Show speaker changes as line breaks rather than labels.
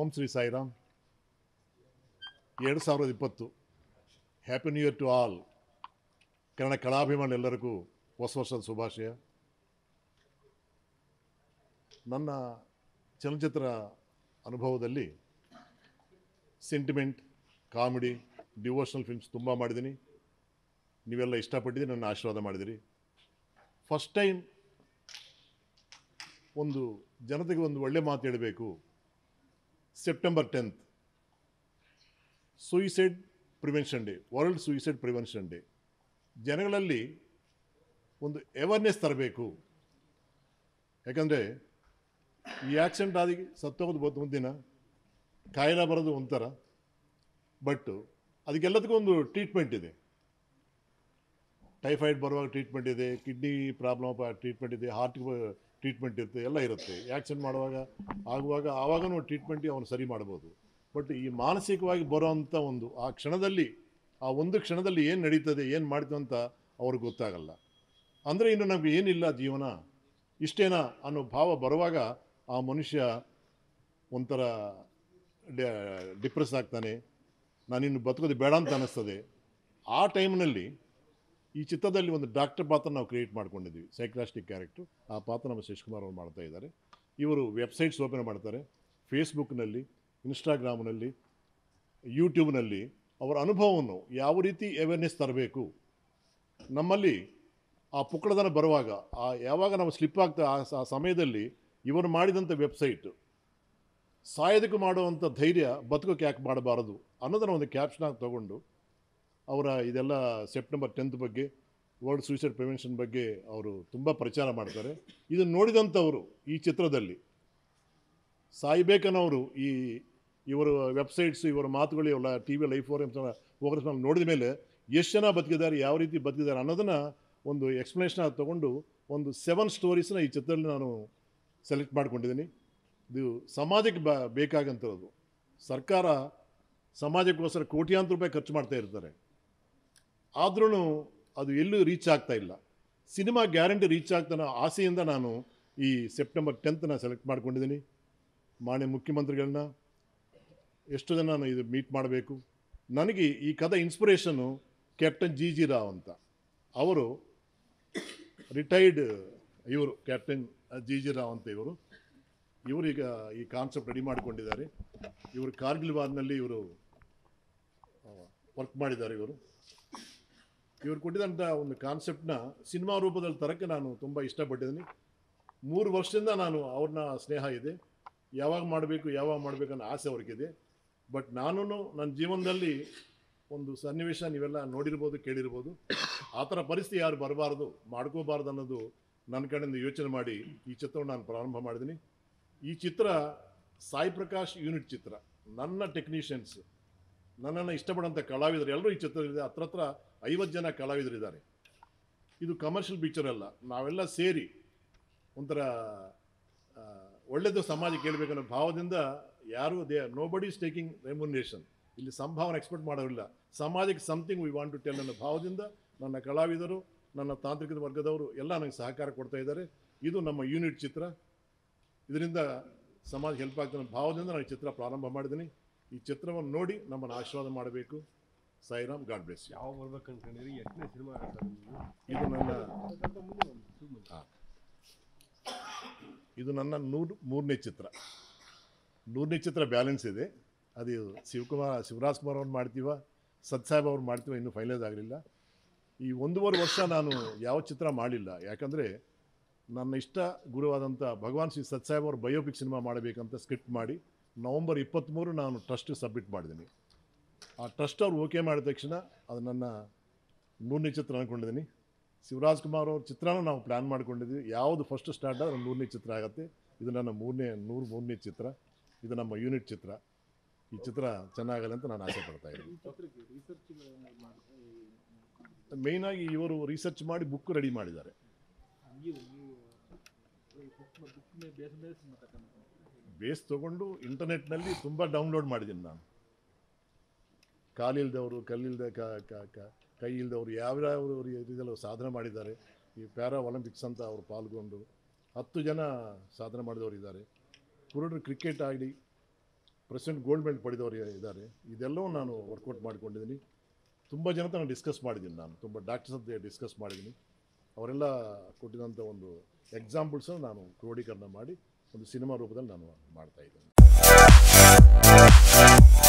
ಓಂ ಶ್ರೀ ಸಾಯಿರಾಮ್ ಎರಡು ಸಾವಿರದ ಇಪ್ಪತ್ತು happy new year to all Kannada ಕಲಾಭಿಮಾನ ಎಲ್ಲರಿಗೂ ಹೊಸ ವರ್ಷದ ಶುಭಾಶಯ ನನ್ನ ಚಲನಚಿತ್ರ ಅನುಭವದಲ್ಲಿ ಸೆಂಟಿಮೆಂಟ್ ಕಾಮಿಡಿ ಡಿವೋಷನಲ್ ಫಿಲ್ಮ್ಸ್ ತುಂಬ ಮಾಡಿದ್ದೀನಿ ನೀವೆಲ್ಲ ಇಷ್ಟಪಟ್ಟಿದ್ದೀರಿ ನನ್ನ ಆಶೀರ್ವಾದ ಮಾಡಿದಿರಿ ಫಸ್ಟ್ ಟೈಮ್ ಒಂದು ಜನತೆಗೆ ಒಂದು ಒಳ್ಳೆ ಮಾತು ಹೇಳಬೇಕು September tenth suicide prevention day world suicide prevention day ಜನಗಳಲ್ಲಿ ಒಂದು ಅವೇರ್ನೆಸ್ ತರಬೇಕು ಯಾಕಂದರೆ ಈ ಆಕ್ಸಿಡೆಂಟ್ ಆಗಿ ಸತ್ತೋಗೋದು ಬತ್ತು ಒಂದಿನ ಕಾಯಿಲೆ ಬರೋದು ಒಂಥರ ಬಟ್ ಅದಕ್ಕೆಲ್ಲದಕ್ಕೂ ಒಂದು ಟ್ರೀಟ್ಮೆಂಟ್ ಇದೆ ಟೈಫಾಯ್ಡ್ ಬರುವಾಗ ಟ್ರೀಟ್ಮೆಂಟ್ ಇದೆ ಕಿಡ್ನಿ ಪ್ರಾಬ್ಲಮ್ ಟ್ರೀಟ್ಮೆಂಟ್ ಇದೆ ಹಾರ್ಟ್ಗೆ ಟ್ರೀಟ್ಮೆಂಟ್ ಇರುತ್ತೆ ಎಲ್ಲ ಇರುತ್ತೆ ಆ್ಯಕ್ಸಿಡೆಂಟ್ ಮಾಡುವಾಗ ಆಗುವಾಗ ಆವಾಗನೂ ಟ್ರೀಟ್ಮೆಂಟ್ ಅವನು ಸರಿ ಮಾಡ್ಬೋದು ಬಟ್ ಈ ಮಾನಸಿಕವಾಗಿ ಬರೋವಂಥ ಒಂದು ಆ ಕ್ಷಣದಲ್ಲಿ ಆ ಒಂದು ಕ್ಷಣದಲ್ಲಿ ಏನು ನಡೀತದೆ ಏನು ಮಾಡ್ತೀವಿ ಅಂತ ಅವ್ರಿಗೆ ಗೊತ್ತಾಗಲ್ಲ ಅಂದರೆ ಇನ್ನು ನಮಗೆ ಏನಿಲ್ಲ ಜೀವನ ಇಷ್ಟೇನಾ ಅನ್ನೋ ಭಾವ ಬರುವಾಗ ಆ ಮನುಷ್ಯ ಒಂಥರ ಡಿಪ್ರೆಸ್ ಆಗ್ತಾನೆ ನಾನಿನ್ನು ಬದುಕೋದು ಬೇಡ ಅಂತ ಅನ್ನಿಸ್ತದೆ ಆ ಟೈಮ್ನಲ್ಲಿ ಈ ಚಿತ್ರದಲ್ಲಿ ಒಂದು ಡಾಕ್ಟರ್ ಪಾತ್ರ ನಾವು ಕ್ರಿಯೇಟ್ ಮಾಡ್ಕೊಂಡಿದ್ವಿ ಸೈಕ್ಲಾಸ್ಟಿಕ್ ಕ್ಯಾರೆಕ್ಟ್ರು ಆ ಪಾತ್ರ ನಮ್ಮ ಶಶಿಕುಮಾರ್ ಅವರು ಮಾಡ್ತಾ ಇದ್ದಾರೆ ಇವರು ವೆಬ್ಸೈಟ್ಸ್ ಓಪನ್ ಮಾಡ್ತಾರೆ ಫೇಸ್ಬುಕ್ನಲ್ಲಿ ಇನ್ಸ್ಟಾಗ್ರಾಮ್ನಲ್ಲಿ ಯೂಟ್ಯೂಬ್ನಲ್ಲಿ ಅವರ ಅನುಭವವನ್ನು ಯಾವ ರೀತಿ ಅವೇರ್ನೆಸ್ ತರಬೇಕು ನಮ್ಮಲ್ಲಿ ಆ ಪುಕ್ಕಳದನ ಬರುವಾಗ ಆ ಯಾವಾಗ ನಾವು ಸ್ಲಿಪ್ ಆಗ್ತಾ ಆ ಸ- ಆ ಸಮಯದಲ್ಲಿ ಇವರು ಮಾಡಿದಂಥ ವೆಬ್ಸೈಟ್ ಸಾಯೋದಕ್ಕೆ ಮಾಡುವಂಥ ಧೈರ್ಯ ಬದುಕೋಕೆ ಯಾಕೆ ಮಾಡಬಾರದು ಅನ್ನೋದನ್ನು ಒಂದು ಕ್ಯಾಪ್ಷನಾಗಿ ತಗೊಂಡು ಅವರ ಇದೆಲ್ಲ ಸೆಪ್ಟೆಂಬರ್ ಟೆಂತ್ ಬಗ್ಗೆ ವರ್ಲ್ಡ್ ಸೂಸೈಡ್ ಪ್ರಿವೆನ್ಷನ್ ಬಗ್ಗೆ ಅವರು ತುಂಬ ಪ್ರಚಾರ ಮಾಡ್ತಾರೆ ಇದನ್ನು ನೋಡಿದಂಥವರು ಈ ಚಿತ್ರದಲ್ಲಿ ಸಾಯ್ಬೇಕನ್ನೋರು ಈ ಇವರ ವೆಬ್ಸೈಟ್ಸ್ ಇವರ ಮಾತುಗಳು ಇವೆಲ್ಲ T V life forums progress ಮೇಲೆ ನೋಡಿದ ಮೇಲೆ ಎಷ್ಟು ಜನ ಬದುಕಿದ್ದಾರೆ ಯಾವ ರೀತಿ ಬದುಕಿದ್ದಾರೆ ಅನ್ನೋದನ್ನು ಒಂದು ಎಕ್ಸ್ಪ್ಲನೇಷನ್ ಆಗಿ ತೊಗೊಂಡು ಒಂದು ಸೆವೆನ್ ಸ್ಟೋರೀಸ್ನ ಈ ಚಿತ್ರದಲ್ಲಿ ನಾನು ಸೆಲೆಕ್ಟ್ ಮಾಡ್ಕೊಂಡಿದ್ದೀನಿ ಇದು ಸಮಾಜಕ್ಕೆ ಬ ಬೇಕಾಗಂತಿರೋದು ಸರ್ಕಾರ ಸಮಾಜಕ್ಕೋಸ್ಕರ ಕೋಟ್ಯಾಂತರ ರೂಪಾಯಿ ಖರ್ಚು ಮಾಡ್ತಾ ಇರ್ತಾರೆ ಆದ್ರೂ ಅದು ಎಲ್ಲೂ ರೀಚ್ ಆಗ್ತಾ ಇಲ್ಲ ಸಿನಿಮಾ ಗ್ಯಾರಂಟಿ ರೀಚ್ ಆಗ್ತಾನೋ ಆಸೆಯಿಂದ ನಾನು ಈ ಸೆಪ್ಟೆಂಬರ್ ಟೆಂತ್ನ ಸೆಲೆಕ್ಟ್ ಮಾಡ್ಕೊಂಡಿದ್ದೀನಿ ಮಾನ್ಯ ಮುಖ್ಯಮಂತ್ರಿಗಳನ್ನ ಎಷ್ಟು ಜನ ನಾನು ಇದು ಮೀಟ್ ಮಾಡಬೇಕು ನನಗೆ ಈ ಕಥೆ ಇನ್ಸ್ಪಿರೇಷನ್ನು ಕ್ಯಾಪ್ಟನ್ ಜಿ ಜಿ ರಾವ್ ಅಂತ ಅವರು ರಿಟೈರ್ಡ್ ಇವರು ಕ್ಯಾಪ್ಟನ್ ಜಿ ಜಿ ರಾವ್ ಅಂತ ಇವರು ಇವರು ಈಗ ಈ ಕಾನ್ಸೆಪ್ಟ್ ರೆಡಿ ಮಾಡಿಕೊಂಡಿದ್ದಾರೆ ಇವರು ಕಾರ್ಗಿಲ್ ವಾರ್ನಲ್ಲಿ ಇವರು ವರ್ಕ್ ಮಾಡಿದ್ದಾರೆ ಇವರು ಇವರು ಕೊಟ್ಟಿದಂಥ ಒಂದು ಕಾನ್ಸೆಪ್ಟ್ನ ಸಿನಿಮಾ ರೂಪದಲ್ಲಿ ತರಕ್ಕೆ ನಾನು ತುಂಬ ಇಷ್ಟಪಟ್ಟಿದ್ದೀನಿ ಮೂರು ವರ್ಷದಿಂದ ನಾನು ಅವ್ರನ್ನ ಸ್ನೇಹ ಇದೆ ಯಾವಾಗ ಮಾಡಬೇಕು ಯಾವಾಗ ಮಾಡಬೇಕು ಅನ್ನೋ ಆಸೆ ಅವ್ರಿಗಿದೆ ಬಟ್ ನಾನು ನನ್ನ ಜೀವನದಲ್ಲಿ ಒಂದು ಸನ್ನಿವೇಶ ನೀವೆಲ್ಲ ನೋಡಿರ್ಬೋದು ಕೇಳಿರ್ಬೋದು ಆ ಥರ ಪರಿಸ್ಥಿತಿ ಯಾರು ಬರಬಾರ್ದು ಮಾಡ್ಕೋಬಾರ್ದು ಅನ್ನೋದು ನನ್ನ ಕಡೆಯಿಂದ ಯೋಚನೆ ಮಾಡಿ ಈ ಚಿತ್ರವನ್ನು ನಾನು ಪ್ರಾರಂಭ ಮಾಡಿದ್ದೀನಿ ಈ ಚಿತ್ರ ಸಾಯಿ ಪ್ರಕಾಶ್ ಯೂನಿಟ್ ಚಿತ್ರ ನನ್ನ ಟೆಕ್ನಿಷಿಯನ್ಸ್ ನನ್ನನ್ನು ಇಷ್ಟಪಡೋಂಥ ಕಲಾವಿದರು ಎಲ್ಲರೂ ಈ ಚಿತ್ರದಲ್ಲಿದೆ ಹತ್ರ ಹತ್ರ ಐವತ್ತು ಜನ ಕಲಾವಿದರಿದ್ದಾರೆ ಇದು ಕಮರ್ಷಿಯಲ್ ಪಿಕ್ಚರ್ ಅಲ್ಲ ನಾವೆಲ್ಲ ಸೇರಿ ಒಂಥರ ಆ, ಒಳ್ಳೆಯದು ಸಮಾಜಕ್ಕೆ ಹೇಳ್ಬೇಕನ್ನೋ ಭಾವದಿಂದ ಯಾರು they nobody is taking remuneration ಇಲ್ಲಿ ಸಂಭಾವನೆ ಎಕ್ಸ್ಪೆಕ್ಟ್ ಮಾಡೋರಿಲ್ಲ ಸಮಾಜಕ್ಕೆ something we want to tell ಅನ್ನೋ ಭಾವದಿಂದ ನನ್ನ ಕಲಾವಿದರು ನನ್ನ ತಾಂತ್ರಿಕ ವರ್ಗದವರು ಎಲ್ಲ ನನಗೆ ಸಹಕಾರ ಕೊಡ್ತಾ ಇದ್ದಾರೆ ಇದು ನಮ್ಮ ಯೂನಿಟ್ ಚಿತ್ರ ಇದರಿಂದ ಸಮಾಜ ಹೆಲ್ಪ್ ಆಗ್ತದೆ ಅನ್ನೋ ಭಾವದಿಂದ ನಾನು ಈ ಚಿತ್ರ ಪ್ರಾರಂಭ ಮಾಡಿದ್ದೀನಿ ಈ ಚಿತ್ರವನ್ನು ನೋಡಿ ನಮ್ಮನ್ನು ಆಶೀರ್ವಾದ ಮಾಡಬೇಕು ಸಾಯಿರಾಮ್ ಗಾಡ್ ಬ್ಲೆಸ್
ಯಾವ ಬರ್ಬೇಕು ಅನ್ಕೊಂಡಿರಿ ಎಷ್ಟನೇ ಸಿನಿಮಾ ಆಗುತ್ತೆ ನಿಮ್ದು
ಇದು ನನ್ನ ಹಾ. ಇದು ನನ್ನ ನೂರು ಮೂರನೇ ಚಿತ್ರ ನೂರನೇ ಚಿತ್ರ ಬ್ಯಾಲೆನ್ಸ್ ಇದೆ ಅದು ಶಿವಕುಮಾರ್ ಶಿವರಾಜ್ ಕುಮಾರ್ ಅವ್ರು ಮಾಡ್ತೀವ ಸತ್ಸಾಹೇಬ್ ಅವ್ರು ಮಾಡ್ತೀವ ಇನ್ನೂ ಫೈನಲೈಸ್ ಆಗಲಿಲ್ಲ ಈ ಒಂದೂವರೆ ವರ್ಷ ನಾನು ಯಾವ ಚಿತ್ರ ಮಾಡಲಿಲ್ಲ ಯಾಕಂದರೆ ನನ್ನ ಇಷ್ಟ ಗುರುವಾದಂಥ ಭಗವಾನ್ ಶ್ರೀ ಸತ್ಸಾಹೇಬ್ ಅವ್ರ ಬಯೋಪಿಕ್ ಸಿನಿಮಾ ಮಾಡಬೇಕಂತ ಸ್ಕ್ರಿಪ್ಟ್ ಮಾಡಿ ನವಂಬರ್ ಇಪ್ಪತ್ತ್ಮೂರು ನಾನು ಟ್ರಸ್ಟ್ ಸಬ್ಮಿಟ್ ಮಾಡಿದ್ದೀನಿ ಆ ಟ್ರಸ್ಟ್ ಅವ್ರು ಓಕೆ ಮಾಡಿದ ತಕ್ಷಣ ಅದು ನನ್ನ ಮೂರನೇ ಚಿತ್ರ ಅಂದ್ಕೊಂಡಿದ್ದೀನಿ ಶಿವರಾಜ್ ಕುಮಾರ್ ಅವ್ರ ಚಿತ್ರನೂ ನಾವು ಪ್ಲ್ಯಾನ್ ಮಾಡ್ಕೊಂಡಿದ್ವಿ ಯಾವುದು ಫಸ್ಟ್ ಸ್ಟಾರ್ಟ್ ಆದ್ರೆ ಮೂರನೇ ಚಿತ್ರ ಆಗುತ್ತೆ ಇದು ನನ್ನ ಮೂರನೇ ನೂರು ಮೂರನೇ ಚಿತ್ರ ಇದು ನಮ್ಮ ಯೂನಿಟ್ ಚಿತ್ರ ಈ ಚಿತ್ರ ಚೆನ್ನಾಗಲ್ಲ ಅಂತ ನಾನು ಆಸೆ ಪಡ್ತಾ ಇದ್ದೀನಿ ಮೇಯ್ನಾಗಿ ಇವರು ರಿಸರ್ಚ್ ಮಾಡಿ ಬುಕ್ ರೆಡಿ ಮಾಡಿದ್ದಾರೆ ಬೇಸ್ ತೊಗೊಂಡು ಇಂಟರ್ನೆಟ್ನಲ್ಲಿ ತುಂಬ ಡೌನ್ಲೋಡ್ ಮಾಡಿದ್ದೀನಿ ನಾನು ಕಾಲಿಲ್ದವರು ಕಲ್ಲಿಲ್ದ ಕ ಕ- ಕ- ಕೈ ಇಲ್ದವರು ಯಾವ್ಯಾವ ರೀತಿಯಲ್ಲಿ ಸಾಧನೆ ಮಾಡಿದ್ದಾರೆ ಈ ಪ್ಯಾರಾ ಒಲಿಂಪಿಕ್ಸ್ ಅಂತ ಅವರು ಪಾಲ್ಗೊಂಡು ಹತ್ತು ಜನ ಸಾಧನೆ ಮಾಡಿದವರು ಇದ್ದಾರೆ ಕುರುಡರು ಕ್ರಿಕೆಟ್ ಆಡಿ ಪ್ರೆಸಿಡೆಂಟ್ ಗೋಲ್ಡ್ ಮೆಡಲ್ ಪಡೆದವರು ಇದ್ದಾರೆ ಇದೆಲ್ಲವೂ ನಾನು ವರ್ಕೌಟ್ ಮಾಡ್ಕೊಂಡಿದ್ದೀನಿ ತುಂಬ ಜನ ನಾನು ಡಿಸ್ಕಸ್ ಮಾಡಿದ್ದೀನಿ ನಾನು ತುಂಬ ಡಾಕ್ಟರ್ಸ್ ಅಂತ ಡಿಸ್ಕಸ್ ಮಾಡಿದ್ದೀನಿ ಅವರೆಲ್ಲ ಕೊಟ್ಟಿದಂಥ ಒಂದು ಎಕ್ಸಾಂಪಲ್ಸನ್ನು ನಾನು ಕ್ರೋಢೀಕರಣ ಮಾಡಿ ಒಂದು ಸಿನಿಮಾ ರೂಪದಲ್ಲಿ ನಾನು ಮಾಡ್ತಾ ಇದ್ದೀನಿ